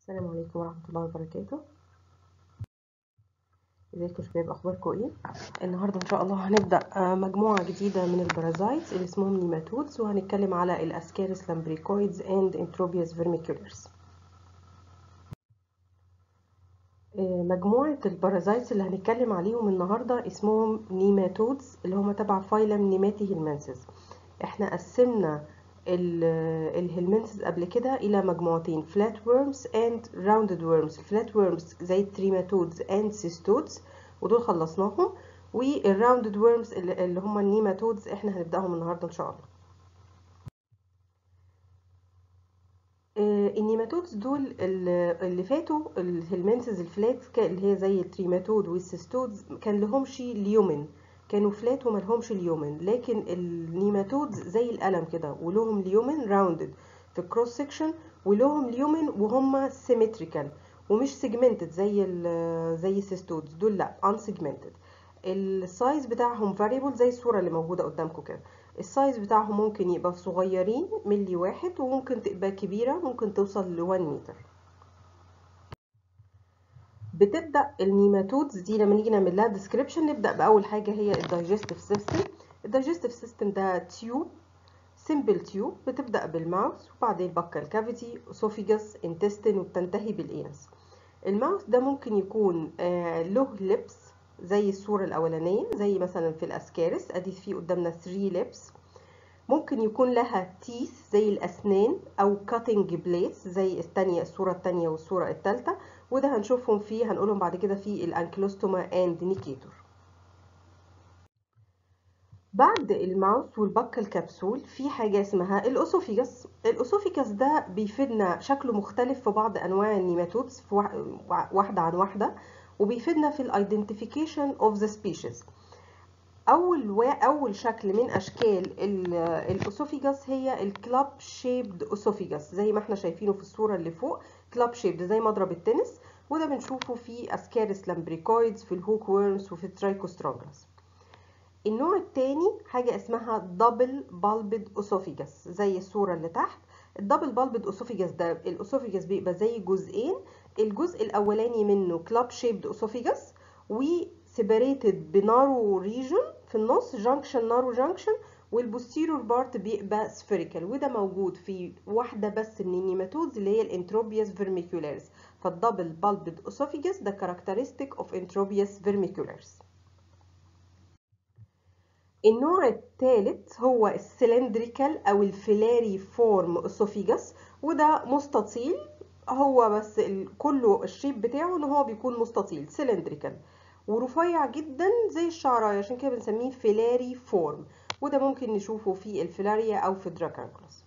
السلام عليكم ورحمة الله وبركاته ازيكم يا شباب اخباركم ايه النهارده ان شاء الله هنبدا آه، مجموعه جديده من البارازايتس اللي اسمهم نيماتودز وهنتكلم على الاسكاريس لامبريكويدز اند انتروبياس فيرميكولرز مجموعه البارازايتس اللي هنتكلم عليهم النهارده اسمهم نيماتودز اللي هم تبع فايلم نيماتي هيلمنسز احنا قسمنا الهيلمنسز قبل كده الى مجموعتين فلات وورمز اند راوندد وورمز الفلات وورمز زي التريماتودز اند سيستودز ودول خلصناهم والراوندد وورمز اللي هم النيماتودز احنا هنبداهم النهارده ان شاء الله النيماتودز دول اللي فاتوا الهيلمنسز الفلات اللي هي زي التريماتود والسيستودز كان لهمش ليومن كانوا فلات وملهمش اليومن لكن النيماتودز زي القلم كده ولهم اليومن راوندد في الكروس سيكشن ولهم اليومن وهم سيمتريكال ومش سيجمنتد زي ال زي السيستودز دول لا ان سيجمنتد السايز بتاعهم فاريبل زي الصوره اللي موجوده قدامكم كده السايز بتاعهم ممكن يبقى صغيرين ملي واحد وممكن تبقى كبيره ممكن توصل ل 1 متر بتبدا النيماتودز دي لما نيجي نعمل لها ديسكريبشن نبدا باول حاجه هي الدايجستيف سيستم الدايجستيف سيستم ده تيوب سيمبل تيوب بتبدا بالماوث وبعدين بكال كافيتي اسوفيجاس انتستين وبتنتهي بالانس الماوث ده ممكن يكون آه له لبس زي الصوره الاولانيه زي مثلا في الاسكارس ادي في قدامنا 3 لبس ممكن يكون لها تيث زي الاسنان او كاتنج بليتس زي الثانيه الصوره الثانيه والصوره الثالثه وده هنشوفهم فيه هنقولهم بعد كده في الانكلوستوما اند نيكيتور بعد الماوث والبكة الكبسول في حاجة اسمها الأسوفيجاس الأسوفيجاس ده بيفيدنا شكله مختلف في بعض أنواع النيماتودز في واحدة عن واحدة وبيفيدنا في الايدنتيفيكيشن اوف ذا سبيشيز اول و... اول شكل من اشكال الاسوفيجاس هي الكلاب شيبد اسوفيجاس زي ما احنا شايفينه في الصوره اللي فوق كلاب شيبد زي مضرب التنس وده بنشوفه في اسكاريس لامبريكويدز في الهوك وورمز وفي الترايكوسترونجلس النوع الثاني حاجه اسمها دبل بالبد اسوفيجاس زي الصوره اللي تحت الدبل بالبد اسوفيجاس ده الاسوفيجاس بيبقى زي جزئين الجزء الاولاني منه كلاب شيبد اسوفيجاس و سيبريتد بنارو ريجن في النص جانكشن نارو جانكشن والبوستيرور بارت بيبقى سفيريكال وده موجود في واحده بس من النيماتودز اللي هي الانتروبياس فيرميكولاريس فالدبل بالبد اسوفيجاس ده كاركترستيك اوف انتروبياس فيرميكولاريس النوع الثالث هو السلندريكال او الفيلاري فورم اسوفيجاس وده مستطيل هو بس كله الشيب بتاعه ان هو بيكون مستطيل سلندريكال ورفيع جدا زي الشعرايه عشان كده بنسميه فيلاري فورم وده ممكن نشوفه في الفيلاريا او في دراكانكلوس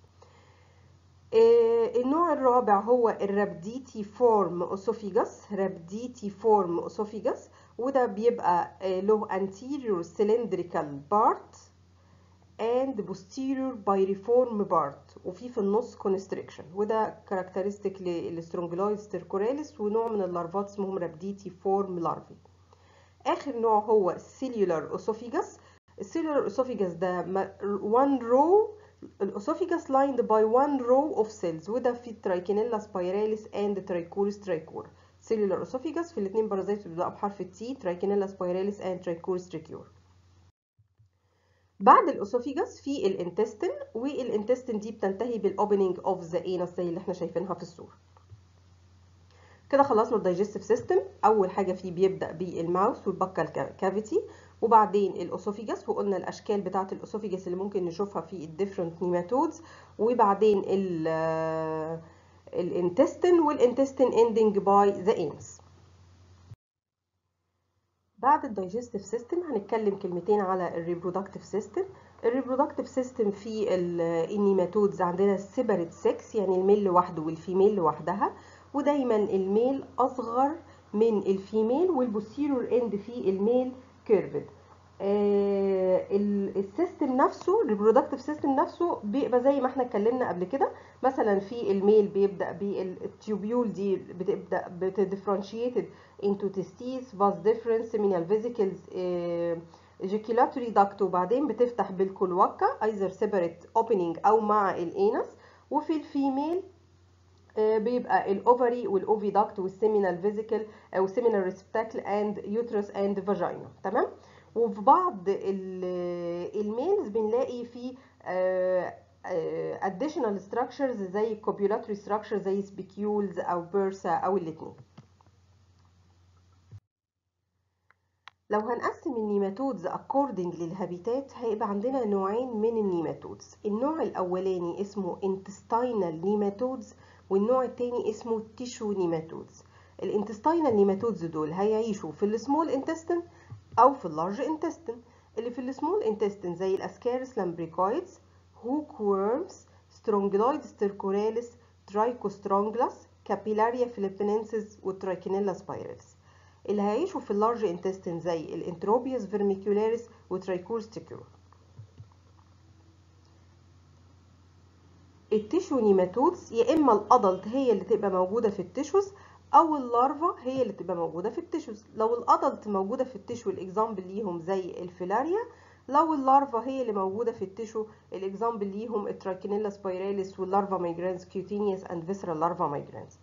آه النوع الرابع هو الرابديتي فورم اسوفيجاس رابديتي فورم اسوفيجاس وده بيبقى آه له anterior cylindrical part and posterior piriform part وفي في النص constriction وده كاركترستيك للسترونجلويد ستيركوراليس ونوع من اللارفات اسمهم رابديتي فورم لارفي اخر نوع هو السيلولار اسوفيجاس السيلولار اسوفيجاس ده one row الاسوفيجاس lined by one row of cells وده في ترايكينيلا سبايراليس اند ترايكوريس ترايكور سيلولار اسوفيجاس في الاثنين بارازيت بيبداوا بحرف التي ترايكينيلا سبايراليس اند ترايكوريس ترايكور بعد الاسوفيجاس في الانتستين والانتستين دي بتنتهي بالاوبننج اوف ذا انس زي اللي احنا شايفينها في الصوره كده خلصنا الدايجستيف سيستم اول حاجه فيه بيبدا بالماوث والبكال كافيتي وبعدين الاسوفيجاس وقلنا الاشكال بتاعه الاسوفيجاس اللي ممكن نشوفها في الديفرنت نيماتودز وبعدين الانتستين والانتستين اندنج باي ذا انس بعد الدايجستيف سيستم هنتكلم كلمتين على الريبرودكتيف سيستم الريبرودكتيف سيستم في النيماتودز عندنا سيبريت سكس يعني الميل لوحده والفيميل لوحدها ودايما الميل اصغر من الفيميل والبوستيرور اند في الميل كيرفد آه السيستم نفسه الريبرودكتيف سيستم نفسه بيبقى زي ما احنا اتكلمنا قبل كده مثلا في الميل بيبدا بالتيوبيول دي بتبدا بتديفرنشيتد انتو تستيس فاس ديفرنس من الفيزيكلز ايجيكيلاتوري داكت وبعدين بتفتح بالكلوكا ايزر سيبريت اوبننج او مع الانس وفي الفيميل بيبقى الاوفري والاوفيداكت والسيمينال فيزيكال والسيمينال ريسبتاكل اند يوترس اند فاجينا تمام وفي بعض الميلز بنلاقي في additional structures زي copulatory structure زي spicules او bursa او الاثنين لو هنقسم النيماتودز according للهابيتات هيبقى عندنا نوعين من النيماتودز النوع الاولاني اسمه intestinal nematodes والنوع التاني اسمه tissue nematodes الانتستينال نيماتودز دول هيعيشوا في السمول انتستين او في اللارج انتستين اللي في السمول انتستين زي الاسكارس لامبريكويدز هوك وورمز سترونجلويد ستيركوراليس ترايكوسترونجلاس كابيلاريا فيليبينينسيس والترايكينيلا سبايرالز اللي هيعيشوا في اللارج انتستين زي الانتروبيوس فيرميكولاريس وترايكورستيكور التيشو نيماتودز يا اما الادلت هي اللي تبقى موجوده في التيشوز او اللارفا هي اللي تبقى موجوده في التيشوز لو الادلت موجوده في التيشو الاكزامبل ليهم زي الفيلاريا لو اللارفا هي اللي موجوده في التيشو الاكزامبل ليهم الترايكينيلا سبايراليس واللارفا مايجرانس كيوتينيوس اند فيسرال لارفا مايجرانس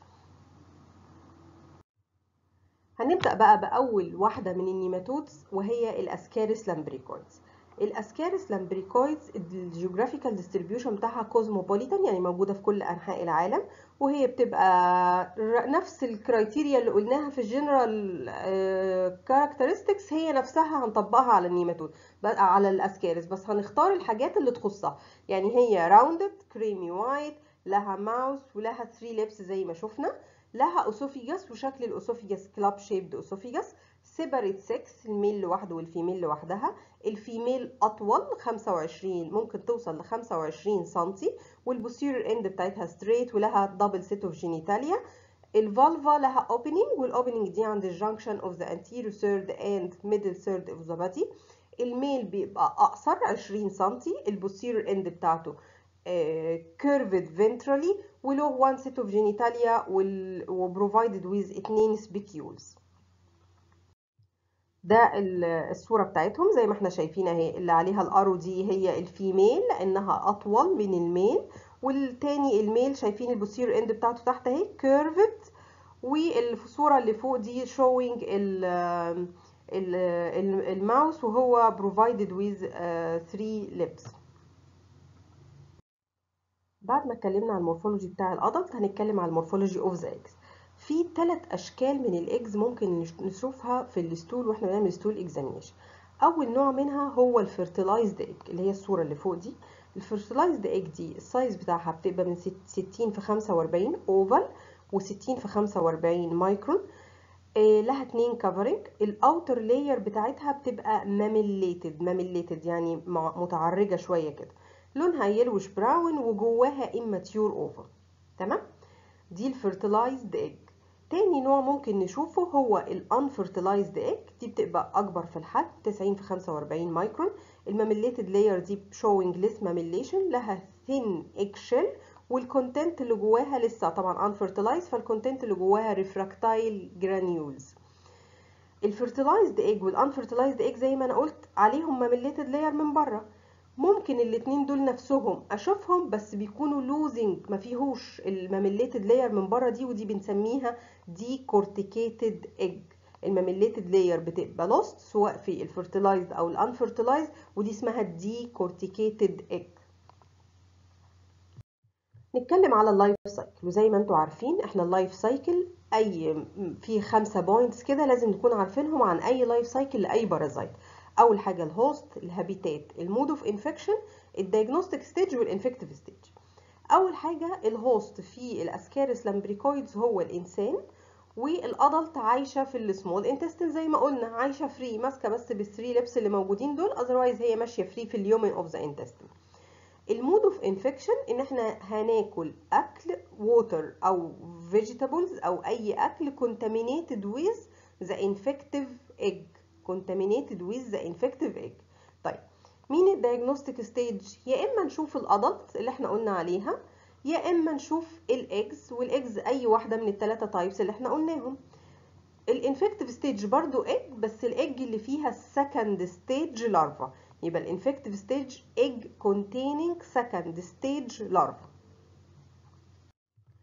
هنبدا بقى باول واحده من النيماتودز وهي الاسكاريس لامبريكويدز الاسكاريس لامبريكويدز الجيوغرافيكال ديستريبيوشن بتاعها كوزموبوليتان يعني موجوده في كل انحاء العالم وهي بتبقى نفس الكرايتيريا اللي قلناها في الجنرال كاركترستكس هي نفسها هنطبقها على النيماتود على الاسكاريس بس هنختار الحاجات اللي تخصها يعني هي راوندد كريمي وايت لها ماوس ولها 3 ليبس زي ما شفنا لها اسوفيجاس وشكل الاسوفيجاس كلاب شيبد اسوفيجاس سيبريت 6 الميل لوحده والفيميل لوحدها الفيميل اطول 25 ممكن توصل ل 25 سم والبوستيريور اند بتاعتها ستريت ولها دبل سيت اوف جينيتاليا الفالفا لها اوبننج والاوبننج دي عند الجنكشن اوف ذا anterior third and middle third of the body الميل بيبقى اقصر 20 سم البوستيريور اند بتاعته كيرفد فنترالي وله 1 سيت اوف جينيتاليا وبروفايدد ويز 2 سبيكيولز ده الصوره بتاعتهم زي ما احنا شايفين اهي اللي عليها الارو دي هي الفيميل لانها اطول من الميل والتاني الميل شايفين البوستيريور اند بتاعته تحت اهي كيرفد والصوره اللي فوق دي شوينج الماوس وهو provided with 3 lips بعد ما اتكلمنا عن المورفولوجي بتاع الادلت هنتكلم عن المورفولوجي اوف ذا اكس في ثلاث اشكال من الاكز ممكن نشوفها في الستول واحنا بنعمل ستول اكزامينيشن اول نوع منها هو الفيرتلايزد ايج اللي هي الصوره اللي فوق دي الفيرتلايزد ايج دي السايز بتاعها بتبقى من 60 في 45 اوفال و60 في 45 مايكرون آه لها اتنين كفرنج الاوتر لاير بتاعتها بتبقى ماميليتد ماميليتد يعني متعرجه شويه كده لونها يلوش براون وجواها immature اوفر تمام دي الفيرتلايزد ايج تاني نوع ممكن نشوفه هو الانفيرتلايزد ايج دي بتبقى اكبر في الحجم 90 في 45 مايكرون الماميليتد لاير دي شوينج ليس ماميليشن لها ثين ايج شيل والكونتنت اللي جواها لسه طبعا انفيرتلايز فالكونتنت اللي جواها ريفراكتايل جرانيولز الفيرتلايزد ايج والانفيرتلايزد ايج زي ما انا قلت عليهم ماميليتد لاير من بره ممكن الاتنين دول نفسهم اشوفهم بس بيكونوا لوزنج ما فيهوش الماميليتد لاير من بره دي ودي بنسميها دي كورتيكيتد ايج الماميليتد لاير بتبقى لوست سواء في الفيرتلايزد او الانفيرتلايزد ودي اسمها دي كورتيكيتد ايج نتكلم على اللايف سايكل وزي ما انتم عارفين احنا اللايف سايكل اي في خمسة بوينتس كده لازم نكون عارفينهم عن اي لايف سايكل لاي بارازايت اول حاجه الهوست الهابيتات المود اوف انفكشن الدايجنوستيك ستيج والانفكتيف ستيج اول حاجه الهوست في الاسكاريس لامبريكويدز هو الانسان والادلت عايشه في السمول انتستين زي ما قلنا عايشه فري ماسكه بس بالثري لبس اللي موجودين دول اذروايز هي ماشيه فري في اليومن اوف ذا انتستين المود اوف انفكشن ان احنا هناكل اكل ووتر او فيجيتابلز او اي اكل contaminated with the infective egg contaminated with the infective egg طيب مين الدياجنوستيك ستيج يا اما نشوف الادلت اللي احنا قلنا عليها يا اما نشوف الايجز والايجز اي واحده من الثلاثه تايبس اللي احنا قلناهم الانفكتيف ستيج برضو ايج بس الايج اللي فيها السكند ستيج لارفا يبقى الانفكتيف ستيج ايج containing second stage larva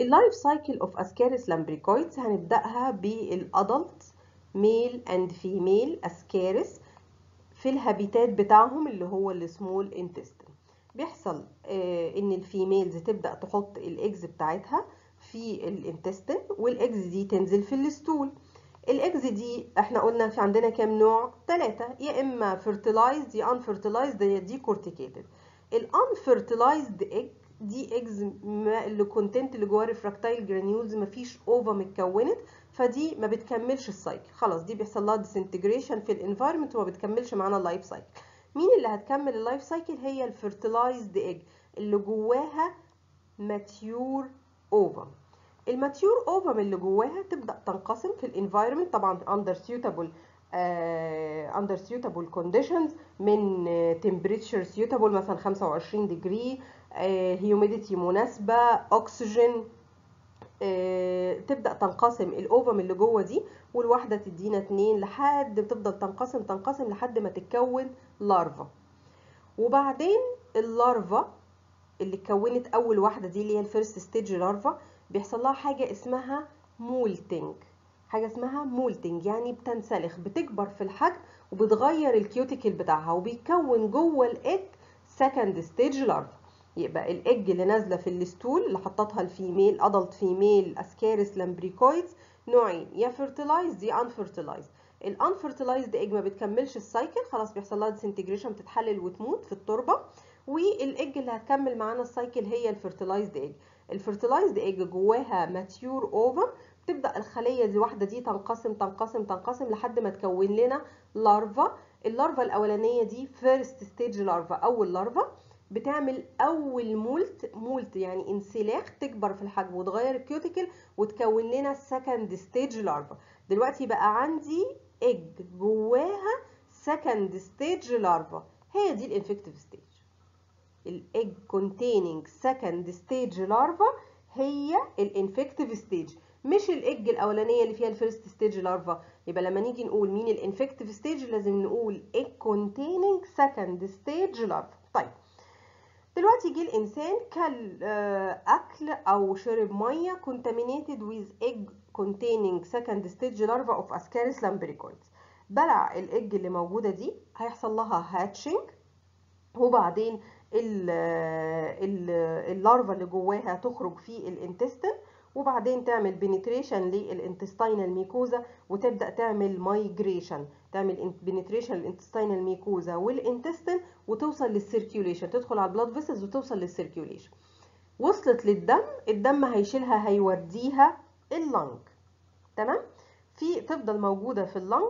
اللايف سايكل اوف اسكاريس لامبريكويدز هنبداها بالادلت ميل اند فيميل اسكاريس في الهابيتات بتاعهم اللي هو السمول انتستين بيحصل آه ان الفيميلز تبدا تحط الاكز بتاعتها في الانتستين والاكز دي تنزل في الستول الاكز دي احنا قلنا في عندنا كام نوع ثلاثة يا اما fertilized يا unfertilized يا دي corticated الانفيرتلايزد ايج دي ايجز اللي كونتنت اللي جواه ريفراكتايل جرانيولز مفيش اوفا متكونت فدي ما بتكملش السايكل خلاص دي بيحصل لها ديسنتجريشن في الانفايرمنت وما بتكملش معانا اللايف سايكل مين اللي هتكمل اللايف سايكل هي الفيرتلايزد ايج اللي جواها ماتيور اوفا الماتيور اوفم اللي جواها تبدا تنقسم في الانفايرمنت طبعا اندر suitable اندر uh, suitable conditions من temperature suitable مثلا 25 ديجري هيوميديتي مناسبه اكسجين تبدا تنقسم الاوفم اللي جوه دي والواحده تدينا اتنين لحد بتفضل تنقسم تنقسم لحد ما تتكون لارفا وبعدين اللارفا اللي اتكونت اول واحده دي اللي هي الفيرست ستيج لارفا بيحصل لها حاجه اسمها مولتنج حاجه اسمها مولتنج يعني بتنسلخ بتكبر في الحجم وبتغير الكيوتيكل بتاعها وبيتكون جوه الايج سكند ستيج لارفا يبقى الايج اللي نازله في الستول اللي حطتها الفيميل ادلت فيميل اسكاريس لامبريكويدز نوعين يا فيرتلايزد يا انفيرتلايزد الانفيرتلايزد ايج ما بتكملش السايكل خلاص بيحصل لها ديسنتجريشن بتتحلل وتموت في التربه والايج اللي هتكمل معانا السايكل هي الفيرتلايزد ايج الفيرتلايزد ايج جواها ماتيور اوفم تبدا الخليه دي واحده دي تنقسم تنقسم تنقسم لحد ما تكون لنا لارفا اللارفا الاولانيه دي فيرست ستيج لارفا اول لارفا بتعمل اول مولت مولت يعني انسلاخ تكبر في الحجم وتغير الكيوتيكل وتكون لنا سكند ستيج لارفا دلوقتي بقى عندي ايج جواها سكند ستيج لارفا هي دي الانفكتيف ستيج الايج containing second stage larva هي الانفكتيف ستيج مش الايج الاولانيه اللي فيها الفيرست ستيج لارفا يبقى لما نيجي نقول مين الانفكتيف ستيج لازم نقول ايج containing second stage larva طيب دلوقتي جه الانسان كل اكل او شرب ميه contaminated with egg containing second stage larva of ascaris lumbricoides بلع الايج اللي موجوده دي هيحصل لها هاتشنج وبعدين اللارفا اللي جواها تخرج في الانتستين وبعدين تعمل بنتريشن للانتستينال ميكوزا وتبدا تعمل مايجريشن تعمل بنتريشن للانتستينال ميكوزا والانتستين وتوصل للسيركيوليشن تدخل على البلاد فيسلز وتوصل للسيركيوليشن وصلت للدم الدم هيشيلها هيوديها اللنج تمام في تفضل موجوده في اللنج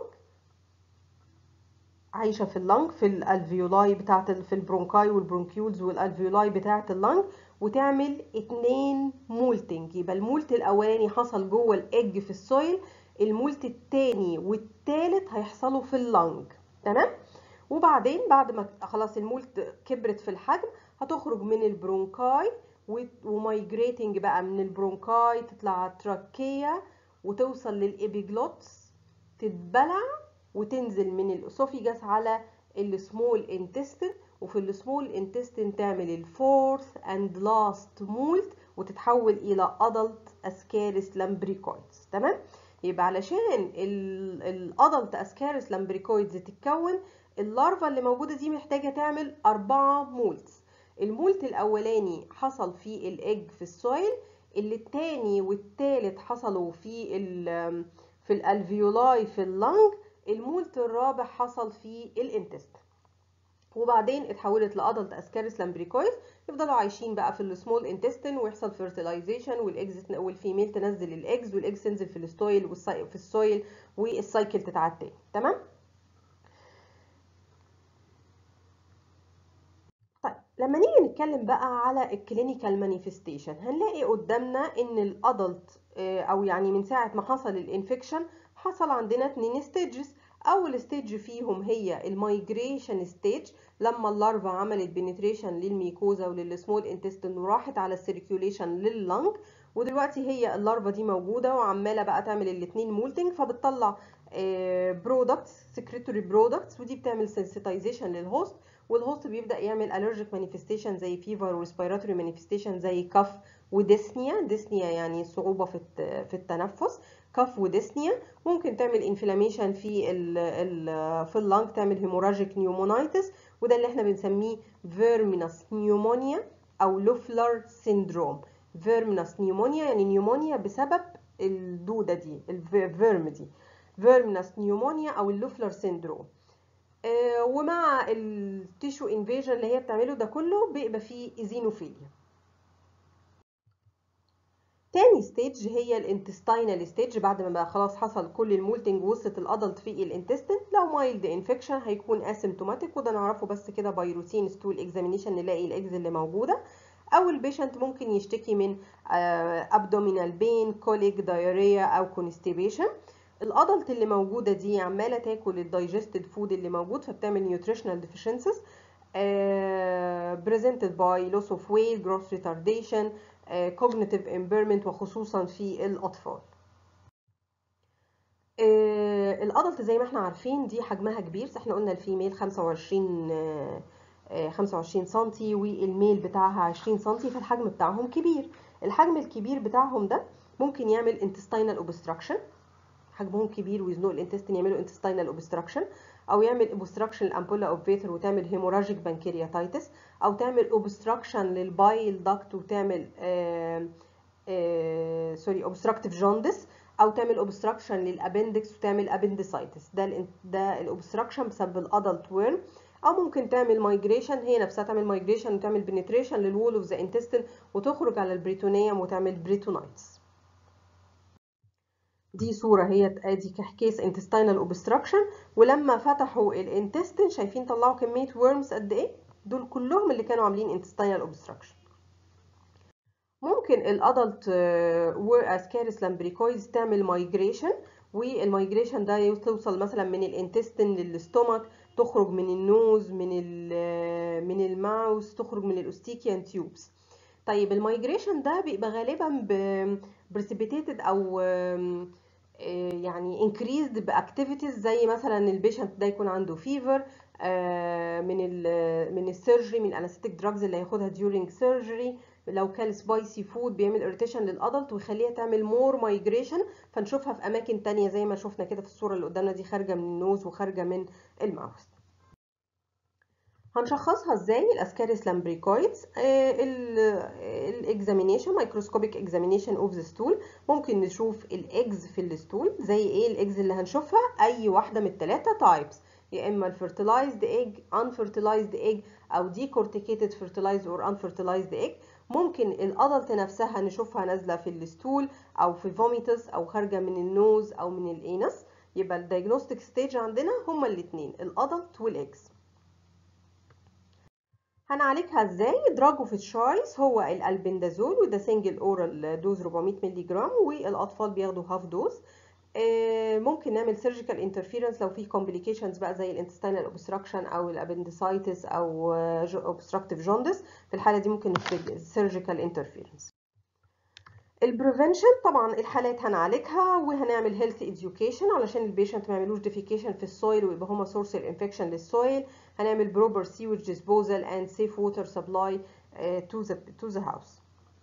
عايشه في اللنج في الالفيولاي بتاعت في البرونكاي والبرونكيولز والالفيولاي بتاعت اللنج وتعمل اتنين مولتنج يبقى المولت الاولاني حصل جوه الايج في السويل المولت التاني والتالت هيحصلوا في اللنج تمام وبعدين بعد ما خلاص المولت كبرت في الحجم هتخرج من البرونكاي ومايجريتنج بقى من البرونكاي تطلع على التراكية وتوصل للإبيجلوتس تتبلع وتنزل من الاسوفيجاس على السمول انتستين وفي السمول انتستين تعمل الفورث اند لاست مولت وتتحول الى ادلت اسكاريس لامبريكويدز تمام يبقى علشان الادلت اسكاريس لامبريكويدز تتكون اللارفا اللي موجوده دي محتاجه تعمل أربعة مولتس المولت الاولاني حصل في الايج في السويل اللي التاني والتالت حصلوا في ال في الالفيولاي في اللنج المولت الرابع حصل في الانتست وبعدين اتحولت لادلت اسكاريس لامبريكويز يفضلوا عايشين بقى في السمول انتستين ويحصل فيرتلايزيشن والاكز والفيميل تنزل الاكز والاكز تنزل في الستويل في السويل والسايكل تتعاد تاني تمام طيب لما نيجي نتكلم بقى على الكلينيكال مانيفستيشن هنلاقي قدامنا ان الادلت او يعني من ساعه ما حصل الانفكشن حصل عندنا اتنين ستيجز اول ستيج فيهم هي المايجريشن ستيج لما اللارفا عملت بنتريشن للميكوزا وللسمول انتستين وراحت على السيركيوليشن لللنج ودلوقتي هي اللارفا دي موجوده وعماله بقى تعمل الاثنين مولتنج فبتطلع برودكتس سكريتوري برودكتس ودي بتعمل سنسيتايزيشن للهوست والهوست بيبدا يعمل allergic manifestation زي فيفر وريسبيراتوري manifestation زي كف وديسنيا ديسنيا يعني صعوبه في في التنفس كف وديسنيا ممكن تعمل انفلاميشن في ال ال في اللنج تعمل هيموراجيك نيومونايتس وده اللي احنا بنسميه فيرمينس نيومونيا او لوفلر سيندروم فيرمينس نيومونيا يعني نيومونيا بسبب الدوده دي الفيرم دي فيرمينس نيومونيا او اللوفلر سيندروم آه ومع التيشو انفيجن اللي هي بتعمله ده كله بيبقى فيه ايزينوفيليا تاني ستيج هي الانتستينال ستيج بعد ما بقى خلاص حصل كل المولتنج وصلت الادلت في الانتستين لو مايلد انفكشن هيكون اسيمتوماتيك وده نعرفه بس كده باي روتين ستول اكزامينيشن نلاقي الاكز اللي موجوده او البيشنت ممكن يشتكي من ابدومينال بين كوليك دايريا او كونستيبيشن الادلت اللي موجوده دي عماله تاكل الدايجستد فود اللي موجود فبتعمل نيوتريشنال ديفيشنسز presented by loss of weight growth retardation cognitive impairment وخصوصا في الأطفال الأدلت زي ما احنا عارفين دي حجمها كبير احنا قلنا الفيميل 25 25 سنتي والميل بتاعها 20 سنتي فالحجم بتاعهم كبير الحجم الكبير بتاعهم ده ممكن يعمل intestinal obstruction حجمهم كبير ويزنق الانتستين يعملوا intestinal obstruction او يعمل obstruction الامبولا اوف فيتر وتعمل هيموراجيك بانكرياتايتس او تعمل obstruction للبايل داكت وتعمل سوري obstructive jaundice او تعمل obstruction للابندكس وتعمل appendicitis ده ال ده الاوبستراكشن بسبب الادلت ورم او ممكن تعمل مايجريشن هي نفسها تعمل مايجريشن وتعمل بنتريشن للوول اوف ذا انتستين وتخرج على البريتونيوم وتعمل بريتونايتس دي صورة هي ادي كيس intestinal obstruction ولما فتحوا الانتستين شايفين طلعوا كمية worms قد ايه دول كلهم اللي كانوا عاملين intestinal obstruction ممكن الادلت اسكاريس لامبريكويدز تعمل مايجريشن والمايجريشن ده توصل مثلا من الانتستين للستومك تخرج من النوز من من الماوس تخرج من الاوستيكيان تيوبس طيب المايجريشن ده بيبقى غالبا بريسيبيتيتد او يعني increased باكتيفيتيز زي مثلا البيشنت ده يكون عنده فيفر من ال من السيرجري من الانستيك دراجز اللي هياخدها during surgery لو كان سبايسي فود بيعمل اريتيشن للادلت ويخليها تعمل مور مايجريشن فنشوفها في اماكن تانية زي ما شفنا كده في الصوره اللي قدامنا دي خارجه من النوز وخارجه من الماوس هنشخصها ازاي الاسكاريس لامبريكويدز الاكزامينيشن مايكروسكوبيك اكزامينيشن اوف ذا ستول ممكن نشوف الايجز في الستول زي ايه الايجز اللي هنشوفها اي واحده من الثلاثه تايبس يا اما الفيرتلايزد ايج unfertilized ايج او ديكورتيكيتد fertilized اور unfertilized ايج ممكن الادلت نفسها نشوفها نازله في الستول او في فوميتس او خارجه من النوز او من الانس يبقى الدايجنوستيك ستيج عندنا هما الاثنين الادلت والاكس هنعالجها ازاي دراج اوف تشايس هو الالبندازول وده سنجل اورال دوز 400 مللي جرام والاطفال بياخدوا هاف دوز ممكن نعمل سيرجيكال انترفيرنس لو في كومبليكيشنز بقى زي الانتستينال اوبستراكشن او الابندسايتس او اوبستراكتيف جوندس في الحاله دي ممكن نحتاج سيرجيكال انترفيرنس البريفنشن طبعا الحالات هنعالجها وهنعمل هيلث اديوكيشن علشان البيشنت ما يعملوش ديفيكيشن في السويل ويبقى هما سورس الانفكشن للسويل هنعمل بروبر سيوج ديسبوزال اند سيف ووتر سبلاي تو ذا تو ذا هاوس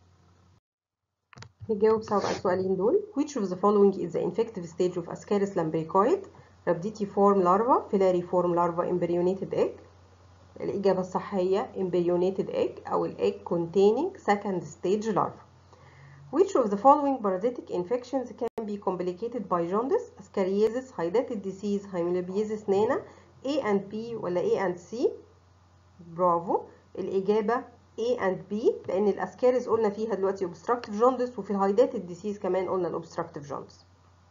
نجاوب سوا على السؤالين دول which of the following is the infective stage of Ascaris lambricoid rhabditiform larva filariform larva embryonated egg الإجابة الصح هي embryonated egg أو egg containing second stage larva which of the following parasitic infections can be complicated by jaundice ascariasis hydatid disease hemolybiosis nana A and B ولا A and C برافو الإجابة A and B لأن الأسكاريز قلنا فيها دلوقتي obstructive jaundice وفي الهايدات الديسيز كمان قلنا الobstructive jaundice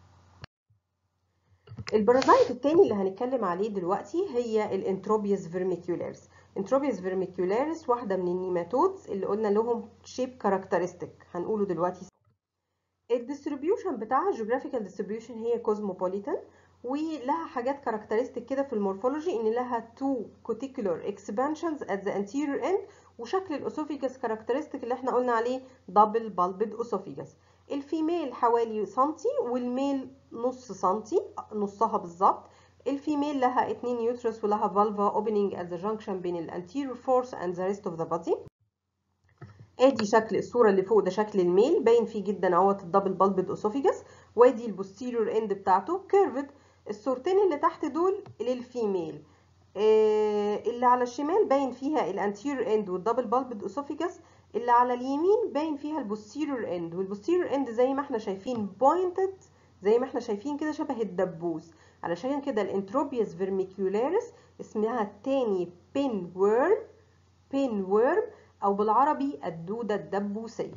البارازايت التاني اللي هنتكلم عليه دلوقتي هي الانتروبيوس فيرميكيولاريس انتروبيوس فيرميكيولاريس واحدة من النيماتودز اللي قلنا لهم شيب كاركترستيك هنقوله دلوقتي الديستريبيوشن بتاعها جيوغرافيكال ديستريبيوشن هي كوزموبوليتان ولها حاجات كاركترستيك كده في المورفولوجي ان لها تو كوتيكولار اكسبانشنز ات ذا anterior end وشكل الاسوفيجاس كاركترستيك اللي احنا قلنا عليه دبل بالبد اسوفيجاس الفيميل حوالي سنتي والميل نص سنتي نصها بالظبط الفيميل لها اتنين يوترس ولها فالفا opening at the junction بين ال anterior fourth and the rest of the body ادي شكل الصورة اللي فوق ده شكل الميل باين فيه جدا اهوت الدبل بالبد اسوفيجاس وادي البوستيريور اند بتاعته كيرفد الصورتين اللي تحت دول للفيميل آه اللي على الشمال باين فيها الانتيريور اند والدبل بالبد اسوفيجاس اللي على اليمين باين فيها البوستيريور اند والبوستيريور اند زي ما احنا شايفين بوينتد زي ما احنا شايفين كده شبه الدبوس علشان كده الانتروبيوس فيرميكيولاريس اسمها التاني بين وورم بين وورم او بالعربي الدودة الدبوسية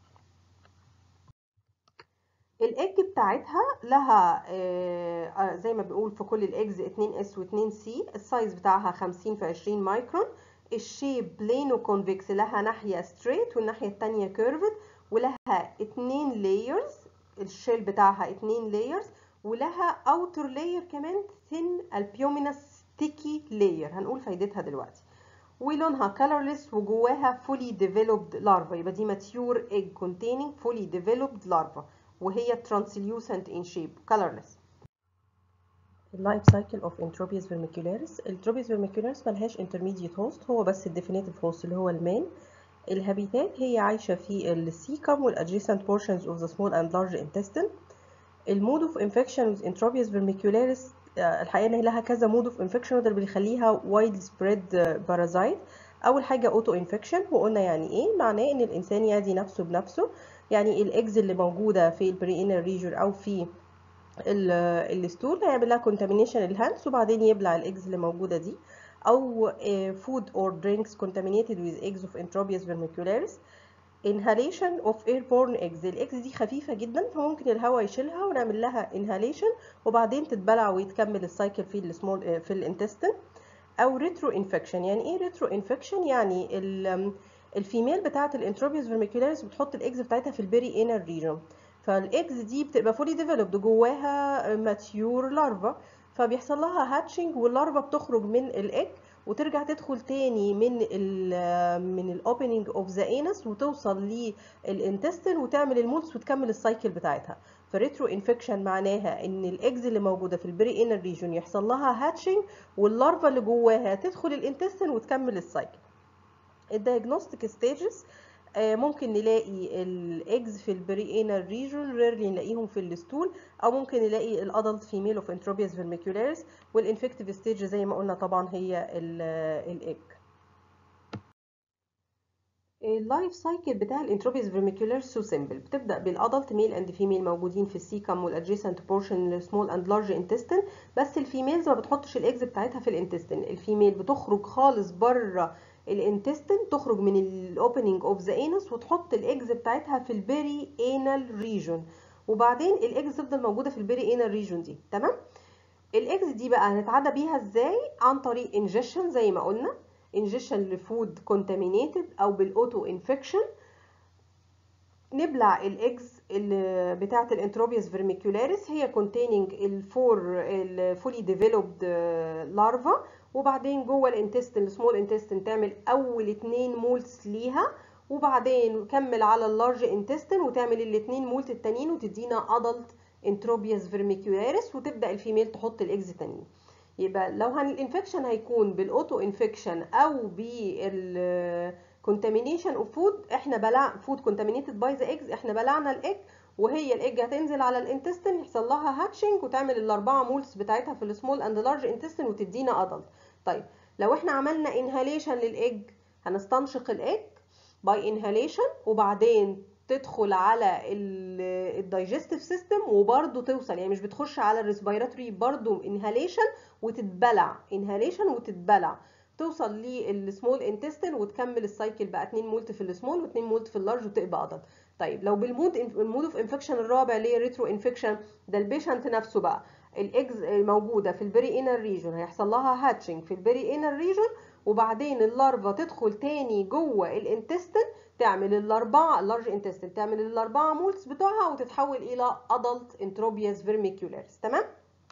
الايج بتاعتها لها آه زي ما بنقول في كل الايجز 2 اس و2 سي السايز بتاعها 50 في 20 مايكرون الشيب بلينو كونفكس لها ناحية ستريت والناحية التانية كيرفد ولها اتنين لايرز الشيل بتاعها اتنين لايرز ولها اوتر لاير كمان ثين البيومينس ستيكي لاير هنقول فايدتها دلوقتي ولونها colorless وجواها fully developed larva يبقى دي mature egg containing fully developed larva وهي translucent in shape colorless اللايف سايكل اوف انتروبيوس فيرميكولاريس الانتروبيوس فيرميكولاريس ملهاش intermediate host هو بس الديفينيتيف host اللي هو المين الهابيتات هي عايشة في السيكم والadjacent portions of the small and large intestine المود اوف انفكشن with انتروبيوس فيرميكولاريس الحقيقه ان لها كذا مود اوف انفكشن وده اللي بيخليها وايد سبريد بارازايت اول حاجه اوتو انفكشن وقلنا يعني ايه معناه ان الانسان يعدي نفسه بنفسه يعني الاكز اللي موجوده في البري انر ريجن او في الستول هيعمل لها كونتامينيشن الهاندز وبعدين يبلع الاكز اللي موجوده دي او food or drinks contaminated with eggs of entropius vermicularis inhalation of airborne eggs الاكس دي خفيفه جدا فممكن الهواء يشيلها ونعمل لها inhalation وبعدين تتبلع ويتكمل السايكل في السمول في الانتستين او ريترو انفكشن يعني ايه ريترو انفكشن يعني الفيميل بتاعه الانتروبيوس فيرميكولاريس بتحط الاكس بتاعتها في البيري انر ريجن فالاكس دي بتبقى فولي ديفلوبد جواها ماتيور لارفا فبيحصل لها هاتشنج واللارفا بتخرج من الايج وترجع تدخل تاني من ال من الاوبننج اوف ذا انس وتوصل للانتستين وتعمل المولس وتكمل السايكل بتاعتها فريترو انفكشن معناها ان الاكز اللي موجوده في البري انر ريجون يحصل لها هاتشنج واللارفا اللي جواها تدخل الانتستين وتكمل السايكل الدايجنوستيك ستيجز ممكن نلاقي الايجز في البري انر ريجون ريرلي نلاقيهم في الستول او ممكن نلاقي الادلت فيميل اوف انتروبيوس فيرميكولاريس والانفكتيف ستيج زي ما قلنا طبعا هي الايج اللايف سايكل بتاع الانتروبيوس فيرميكولاريس سو سيمبل بتبدا بالادلت ميل اند فيميل موجودين في السيكم والادجيسنت بورشن السمول اند لارج انتستين بس الفيميلز ما بتحطش الايجز بتاعتها في الانتستين الفيميل بتخرج خالص بره الانتستين تخرج من الاوبننج اوف ذا انس وتحط الايجز بتاعتها في البيري انال ريجون وبعدين الايجز تفضل موجوده في البيري انال ريجون دي تمام الايجز دي بقى هنتعدى بيها ازاي عن طريق انجكشن زي ما قلنا انجكشن لفود كونتامينيتد او بالاوتو انفكشن نبلع الايجز اللي بتاعه الانتروبيوس فيرميكولاريس هي containing الفور الفولي ديفلوبد لارفا وبعدين جوه الانتستين السمول انتستين تعمل اول اتنين مولتس ليها وبعدين كمل على اللارج انتستين وتعمل الاتنين مولت التانيين وتدينا ادلت انتروبيوس فيرميكولاريس وتبدا الفيميل تحط الاكز تانيين يبقى لو هن الانفكشن هيكون بالاوتو انفكشن او بال contamination of food احنا بلع فود contaminated by the eggs احنا بلعنا الايج وهي الايج هتنزل على الانتستين يحصل لها هاتشنج وتعمل الاربعه مولز بتاعتها في السمول اند لارج انتستين وتدينا ادلت طيب لو احنا عملنا انهاليشن للايج هنستنشق الايج باي انهاليشن وبعدين تدخل على الدايجستيف سيستم وبرده توصل يعني مش بتخش على الريسبيراتوري برده انهاليشن وتتبلع انهاليشن وتتبلع توصل للسمول انتستين وتكمل السايكل بقى 2 مولت في السمول و2 مولت في اللارج وتبقى ادلت طيب لو بالمود المود اوف انفكشن الرابع اللي هي ريترو انفكشن ده البيشنت نفسه بقى الاكز الموجوده في البري انر ريجون هيحصل لها هاتشنج في البري انر ريجون وبعدين اللارفا تدخل تاني جوه الانتستين تعمل الاربعه اللارج انتستين تعمل الاربعه مولتس بتوعها وتتحول الى ادلت انتروبياس فيرميكولاريس تمام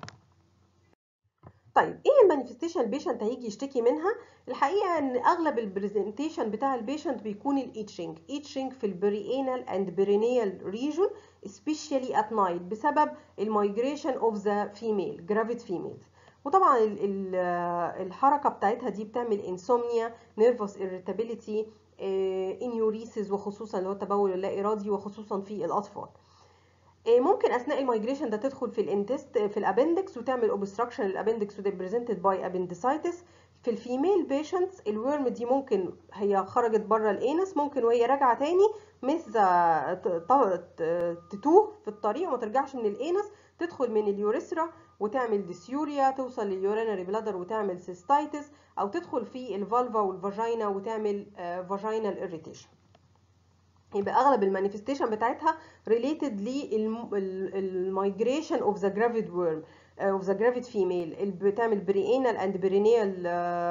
طيب ايه المانيفستيشن البيشنت هيجي يشتكي منها الحقيقه ان اغلب البرزنتيشن بتاع البيشنت بيكون الايتشنج ايتشنج في البريانال اند برينيال ريجون especially at night بسبب المايجريشن اوف ذا فيميل جرافيد فيميلز وطبعا ال ال الحركه بتاعتها دي بتعمل انسومنيا نيرفوس irritability انيوريسيس وخصوصا اللي هو التبول اللا ارادي وخصوصا في الاطفال ممكن اثناء المايجريشن ده تدخل في الانتست في الابندكس وتعمل اوبستراكشن للابندكس وده بريزنتد باي ابندسايتس في الفيميل بيشنتس الورم دي ممكن هي خرجت بره الانس ممكن وهي راجعه تاني مثل تتوه في الطريق وما ترجعش من الانس تدخل من اليوريثرا وتعمل ديسيوريا توصل لليورينري بلادر وتعمل سيستايتس او تدخل في الفالفا والفاجينا وتعمل فاجينال اريتيشن يبقى اغلب المانيفستيشن بتاعتها ريليتد للمايجريشن اوف ذا جرافيد ورم اوف ذا جرافيد فيميل بتعمل برينال اند برينيال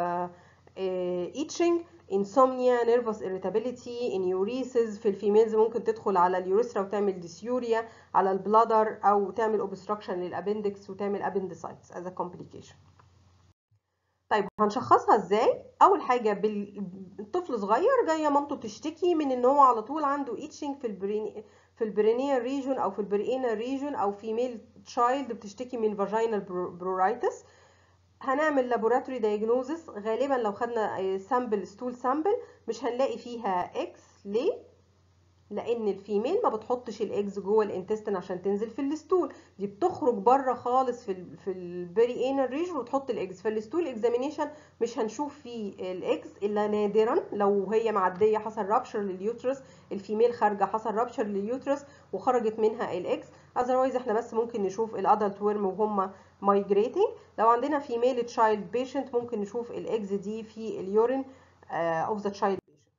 ايتشنج انسومنيا نيرفوس irritability انيوريسز في الفيميلز ممكن تدخل على اليوريثرا وتعمل ديسيوريا على البلادر او تعمل اوبستراكشن للابندكس وتعمل ابندسايتس از complication طيب هنشخصها ازاي اول حاجه بالطفل صغير جايه مامته تشتكي من ان هو على طول عنده ايتشنج في البرين في البرينيال ريجون او في البرينال ريجون او فيميل تشايلد بتشتكي من فاجينال برورايتس هنعمل لابوراتوري دايجنوزس غالبا لو خدنا سامبل ستول سامبل مش هنلاقي فيها اكس ليه لان الفيميل ما بتحطش الاكس جوه الانتستين عشان تنزل في الستول دي بتخرج بره خالص في ال في البري انال ريجن وتحط الاكس فالستول اكزامينيشن مش هنشوف فيه الاكس الا نادرا لو هي معديه حصل رابشر لليوترس الفيميل خارجه حصل رابشر لليوترس وخرجت منها الاكس اذروايز احنا بس ممكن نشوف الادلت ورم وهم مايجريتنج لو عندنا فيميل تشايلد بيشنت ممكن نشوف الاكس دي في اليورين اوف ذا تشايلد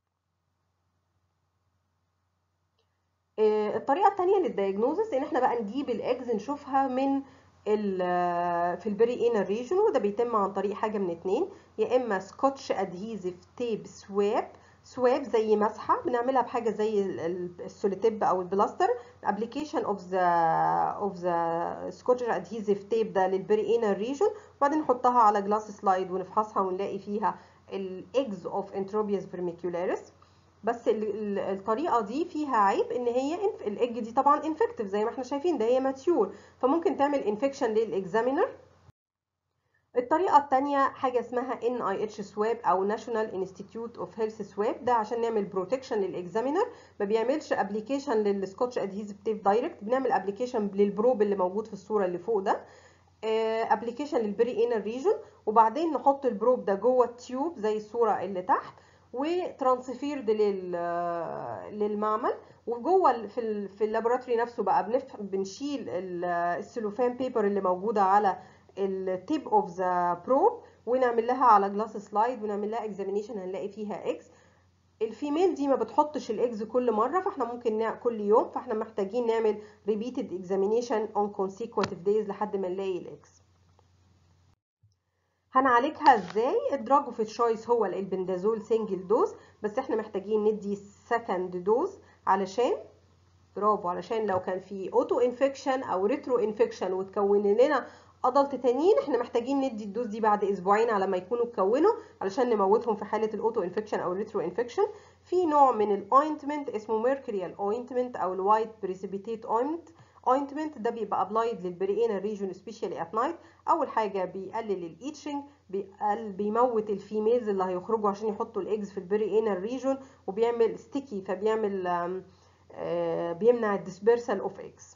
الطريقه الثانيه للدايجنوزس ان احنا بقى نجيب الاكز نشوفها من في البري انال ريجن وده بيتم عن طريق حاجه من اتنين يا اما سكوتش ادهيزيف تيب سواب سواب زي مسحه بنعملها بحاجه زي السوليتيب او البلاستر ابلكيشن اوف ذا اوف ذا سكوتش ادهيزيف تيب ده للبري انال ريجن وبعدين نحطها على جلاس سلايد ونفحصها ونلاقي فيها الاكز اوف انتروبيوس فيرميكولاريس بس الطريقه دي فيها عيب ان هي الايج دي طبعا انفكتيف زي ما احنا شايفين ده هي ماتيور فممكن تعمل انفكشن للاكزامينر الطريقه الثانيه حاجه اسمها ان اي اتش سواب او ناشونال انستيتيوت اوف هيلث سواب ده عشان نعمل بروتكشن للاكزامينر ما بيعملش ابلكيشن للسكوتش ادهيزيف تيب دايركت بنعمل ابلكيشن للبروب اللي موجود في الصوره اللي فوق ده ابلكيشن للبري انال ريجن وبعدين نحط البروب ده جوه التيوب زي الصوره اللي تحت وترانسفيرد لل للمعمل وجوه في ال في اللابوراتوري نفسه بقى بنف... بنشيل السلوفان بيبر اللي موجوده على التيب اوف ذا بروب ونعمل لها على جلاس سلايد ونعمل لها اكزامينيشن هنلاقي فيها اكس الفيميل دي ما بتحطش الاكس كل مره فاحنا ممكن نع... كل يوم فاحنا محتاجين نعمل repeated examination on consecutive days لحد ما نلاقي الاكس هنعالجها ازاي الدراج اوف تشويس هو البندازول سنجل دوز بس احنا محتاجين ندي سكند دوز علشان برافو علشان لو كان في اوتو انفكشن او ريترو انفكشن وتكون لنا ادلت تانيين احنا محتاجين ندي الدوز دي بعد اسبوعين على ما يكونوا اتكونوا علشان نموتهم في حاله الاوتو انفكشن او الريترو انفكشن في نوع من الاوينتمنت اسمه ميركوريال اوينتمنت او الوايت بريسيبيتيت اوينت اوينتمنت ده بيبقى ابلايد للبريئنال ريجون سبيشالي ات نايت اول حاجه بيقلل الايتشنج بيموت الفيميلز اللي هيخرجوا عشان يحطوا الايجز في البريئنال ريجون وبيعمل ستيكي فبيعمل بيمنع الديسبيرسال اوف ايجز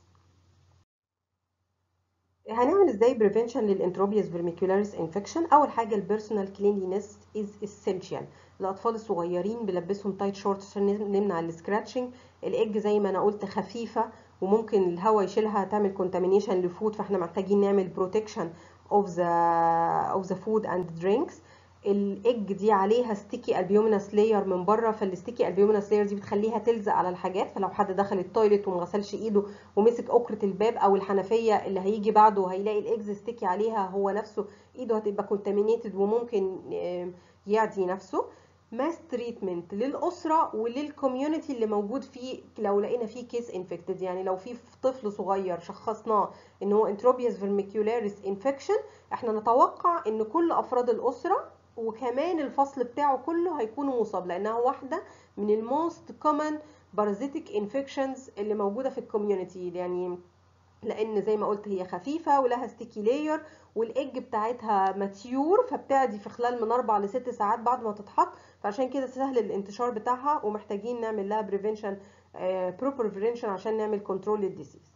هنعمل ازاي بريفنشن للانتروبيوس فيرميكولاريس انفكشن اول حاجه البيرسونال كلينلينس از اسينشال الاطفال الصغيرين بلبسهم تايت شورت عشان نمنع السكراتشنج الايج زي ما انا قلت خفيفه وممكن الهواء يشيلها تعمل كونتامينيشن لفود فاحنا محتاجين نعمل بروتكشن اوف ذا اوف ذا فود اند درينكس الايج دي عليها ستيكي البيومينس لاير من بره فالستيكي البيومينس لاير دي بتخليها تلزق على الحاجات فلو حد دخل التويليت وما غسلش ايده ومسك اكره الباب او الحنفيه اللي هيجي بعده هيلاقي الايجز ستيكي عليها هو نفسه ايده هتبقى كونتامينيتد وممكن يعدي نفسه ماس تريتمنت للاسره وللكوميونتي اللي موجود فيه لو لقينا فيه كيس انفكتد يعني لو في طفل صغير شخصناه ان هو انتروبيوس فيرميكولاريس انفكشن احنا نتوقع ان كل افراد الاسره وكمان الفصل بتاعه كله هيكونوا مصاب لانها واحده من الموست كومن بارازيتيك انفكشنز اللي موجوده في الكوميونتي يعني لان زي ما قلت هي خفيفه ولها ستيكي لاير والايج بتاعتها ماتيور فبتعدي في خلال من اربع لست ساعات بعد ما تتحط فعشان كده سهل الانتشار بتاعها ومحتاجين نعمل لها بريفنشن بروبر بريفنشن عشان نعمل كنترول للديسيز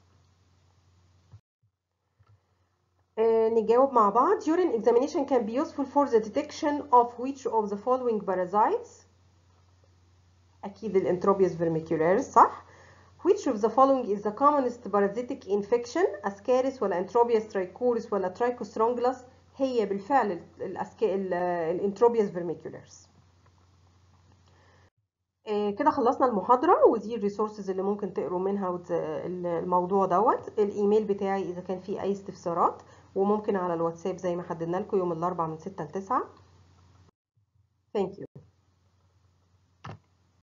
نجاوب مع بعض urine examination can be useful for the detection of which of the following parasites أكيد الانتروبيوس vermicularis صح which of the following is the commonest parasitic infection ascaris ولا entropius trichoris ولا trichostrongylos هي بالفعل الانتروبيوس vermicularis كده خلصنا المحاضرة ودي الريسورسز اللي ممكن تقروا منها الموضوع دوت الايميل بتاعي اذا كان في اي استفسارات وممكن على الواتساب زي ما حددنا لكم يوم الاربعاء من 6 ل 9 Thank you